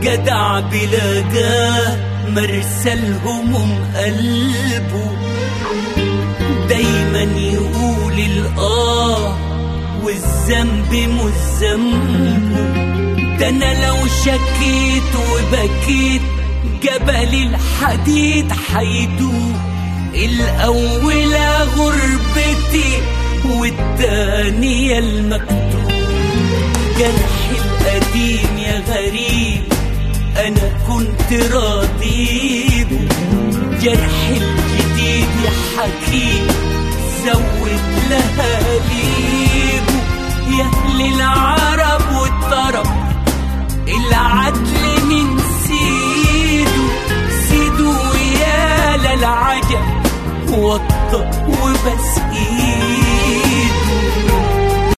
جدع بلاقاه مرسى الهموم قلبه دايما يقول الآه والذنب مش ذنبه ده انا لو شكيت وبكيت جبل الحديد حيدوب الأولى غربتي والتانية المكتوب جرحي القديم يا غريب أنا كنت راضيبه جرحي الجديد يا حكيم زود لها ليبه يا أهل العرب والطرب العدل من سيده سيده يا للعجب وطى وبس ايده